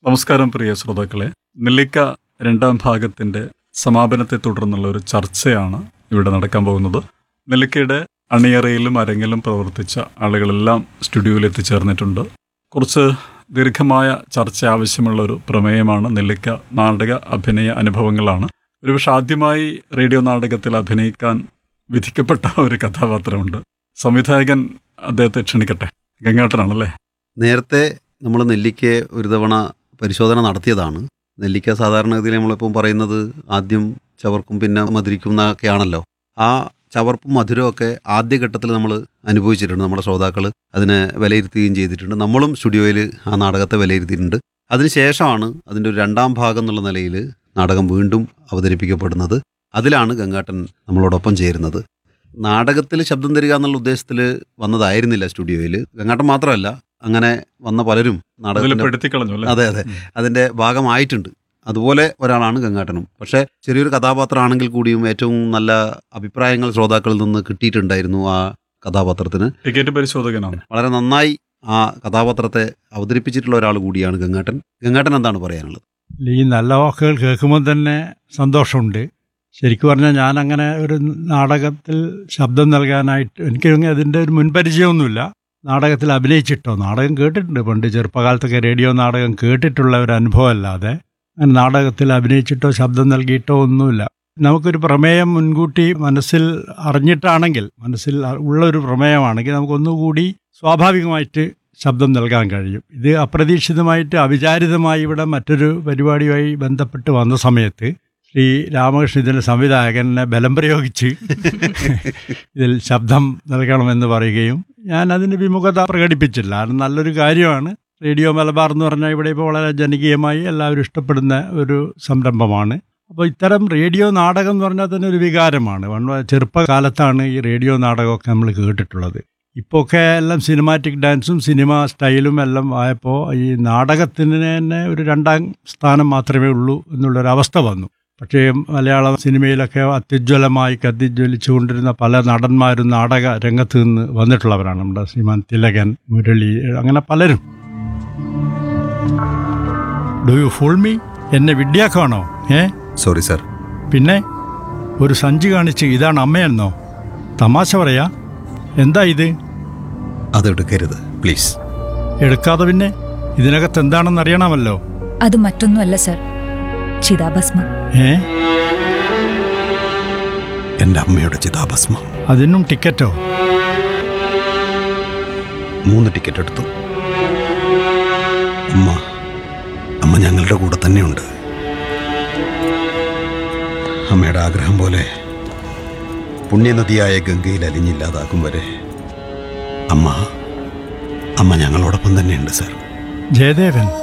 നമസ്കാരം പ്രിയ ശ്രോതാക്കളെ നെല്ലിക്ക രണ്ടാം ഭാഗത്തിന്റെ സമാപനത്തെ തുടർന്നുള്ള ഒരു ചർച്ചയാണ് ഇവിടെ നടക്കാൻ പോകുന്നത് നെല്ലിക്കയുടെ അണിയറയിലും അരങ്ങിലും പ്രവർത്തിച്ച ആളുകളെല്ലാം സ്റ്റുഡിയോയിൽ എത്തിച്ചേർന്നിട്ടുണ്ട് കുറച്ച് ദീർഘമായ ചർച്ച ആവശ്യമുള്ള ഒരു പ്രമേയമാണ് നെല്ലിക്ക നാടക അഭിനയ അനുഭവങ്ങളാണ് ഒരുപക്ഷെ ആദ്യമായി റേഡിയോ നാടകത്തിൽ അഭിനയിക്കാൻ വിധിക്കപ്പെട്ട ഒരു കഥാപാത്രമുണ്ട് സംവിധായകൻ അദ്ദേഹത്തെ ക്ഷണിക്കട്ടെ ഗംഗാട്ടനാണല്ലേ നേരത്തെ നമ്മൾ നെല്ലിക്കയെ ഒരു തവണ പരിശോധന നടത്തിയതാണ് നെല്ലിക്ക സാധാരണഗതിയിൽ നമ്മളിപ്പം പറയുന്നത് ആദ്യം ചവർക്കും പിന്നെ മധുരിക്കും എന്നൊക്കെയാണല്ലോ ആ ചവർപ്പും മധുരവും ഒക്കെ ആദ്യഘട്ടത്തിൽ നമ്മൾ അനുഭവിച്ചിട്ടുണ്ട് നമ്മുടെ ശ്രോതാക്കൾ അതിനെ വിലയിരുത്തുകയും ചെയ്തിട്ടുണ്ട് നമ്മളും സ്റ്റുഡിയോയിൽ ആ നാടകത്തെ വിലയിരുത്തിയിട്ടുണ്ട് അതിനുശേഷമാണ് അതിൻ്റെ ഒരു രണ്ടാം ഭാഗം എന്നുള്ള നിലയിൽ നാടകം വീണ്ടും അവതരിപ്പിക്കപ്പെടുന്നത് അതിലാണ് ഗംഗാട്ടൻ നമ്മളോടൊപ്പം ചേരുന്നത് നാടകത്തിൽ ശബ്ദം തരിക എന്നുള്ള ഉദ്ദേശത്തിൽ വന്നതായിരുന്നില്ല സ്റ്റുഡിയോയിൽ ഗംഗാട്ടൻ മാത്രമല്ല അങ്ങനെ വന്ന പലരും അതിൽ നാടകത്തിന്റെ പെടുത്തിക്കളഞ്ഞു അല്ലേ അതെ അതെ അതിന്റെ ഭാഗമായിട്ടുണ്ട് അതുപോലെ ഒരാളാണ് ഗംഗാട്ടനും പക്ഷേ ചെറിയൊരു കഥാപാത്രമാണെങ്കിൽ കൂടിയും ഏറ്റവും നല്ല അഭിപ്രായങ്ങൾ ശ്രോതാക്കളിൽ നിന്ന് കിട്ടിയിട്ടുണ്ടായിരുന്നു ആ കഥാപാത്രത്തിന് ടിക്കറ്റ് പരിശോധകനാണ് വളരെ നന്നായി ആ കഥാപാത്രത്തെ അവതരിപ്പിച്ചിട്ടുള്ള ഒരാൾ കൂടിയാണ് ഗംഗാട്ടൻ ഗംഗാട്ടൻ എന്താണ് പറയാനുള്ളത് ഈ നല്ല വാക്കുകൾ കേൾക്കുമ്പോൾ തന്നെ സന്തോഷമുണ്ട് ശരിക്കും പറഞ്ഞാൽ ഞാൻ അങ്ങനെ ഒരു നാടകത്തിൽ ശബ്ദം നൽകാനായിട്ട് എനിക്ക് അതിൻ്റെ ഒരു മുൻപരിചയമൊന്നുമില്ല നാടകത്തിൽ അഭിനയിച്ചിട്ടോ നാടകം കേട്ടിട്ടുണ്ട് പണ്ട് ചെറുപ്പകാലത്തൊക്കെ റേഡിയോ നാടകം കേട്ടിട്ടുള്ള ഒരു അനുഭവം അല്ലാതെ അങ്ങനെ നാടകത്തിൽ അഭിനയിച്ചിട്ടോ ശബ്ദം നൽകിയിട്ടോ ഒന്നുമില്ല നമുക്കൊരു പ്രമേയം മുൻകൂട്ടി മനസ്സിൽ അറിഞ്ഞിട്ടാണെങ്കിൽ മനസ്സിൽ ഉള്ള ഒരു പ്രമേയമാണെങ്കിൽ നമുക്കൊന്നുകൂടി സ്വാഭാവികമായിട്ട് ശബ്ദം നൽകാൻ കഴിയും ഇത് അപ്രതീക്ഷിതമായിട്ട് അവിചാരിതമായി ഇവിടെ മറ്റൊരു പരിപാടിയുമായി ബന്ധപ്പെട്ട് വന്ന സമയത്ത് ശ്രീ രാമകൃഷ്ണൻ ഇതിൻ്റെ സംവിധായകനെ ബലം പ്രയോഗിച്ച് ഇതിൽ ശബ്ദം നൽകണമെന്ന് പറയുകയും ഞാൻ അതിന് വിമുഖത പ്രകടിപ്പിച്ചില്ല അത് നല്ലൊരു കാര്യമാണ് റേഡിയോ മലബാർ എന്ന് പറഞ്ഞാൽ ഇവിടെ ഇപ്പോൾ വളരെ ജനകീയമായി എല്ലാവരും ഇഷ്ടപ്പെടുന്ന ഒരു സംരംഭമാണ് അപ്പോൾ ഇത്തരം റേഡിയോ നാടകം എന്ന് പറഞ്ഞാൽ തന്നെ ഒരു വികാരമാണ് വൺ- ചെറുപ്പകാലത്താണ് ഈ റേഡിയോ നാടകമൊക്കെ നമ്മൾ കേട്ടിട്ടുള്ളത് ഇപ്പോൾ ഒക്കെ എല്ലാം സിനിമാറ്റിക് ഡാൻസും സിനിമ സ്റ്റൈലും എല്ലാം ആയപ്പോൾ ഈ നാടകത്തിന് തന്നെ ഒരു രണ്ടാം സ്ഥാനം മാത്രമേ ഉള്ളൂ എന്നുള്ളൊരവസ്ഥ വന്നു പക്ഷേ മലയാള സിനിമയിലൊക്കെ അത്യുജ്വലമായി കത്തിജ്വലിച്ചുകൊണ്ടിരുന്ന പല നടന്മാരും നാടക രംഗത്ത് നിന്ന് വന്നിട്ടുള്ളവരാണ് നമ്മുടെ ശ്രീമാൻ തിലകൻ മുരളി അങ്ങനെ പലരും ഡു യു ഫുൾ മീ എന്നെ വിഡ്ഢിയാക്കാണോ ഏ സോറി സാർ പിന്നെ ഒരു സഞ്ചി കാണിച്ച് ഇതാണ് അമ്മയെന്നോ തമാശ പറയാ എന്താ ഇത് അതെടുക്കരുത് പ്ലീസ് എടുക്കാതെ പിന്നെ ഇതിനകത്ത് എന്താണെന്ന് അറിയണമല്ലോ അത് മറ്റൊന്നുമല്ല സർ ചിതാഭസ്മം ഏ എൻ്റെ അമ്മയുടെ ചിതാഭസ്മം അതിനും ടിക്കറ്റോ മൂന്ന് ടിക്കറ്റ് എടുത്തു അമ്മ അമ്മ ഞങ്ങളുടെ കൂടെ തന്നെയുണ്ട് അമ്മയുടെ ആഗ്രഹം പോലെ പുണ്യനദിയായ ഗംഗയിൽ അലിഞ്ഞില്ലാതാക്കും വരെ അമ്മ അമ്മ ഞങ്ങളോടൊപ്പം തന്നെയുണ്ട് സാർ ജയദേവൻ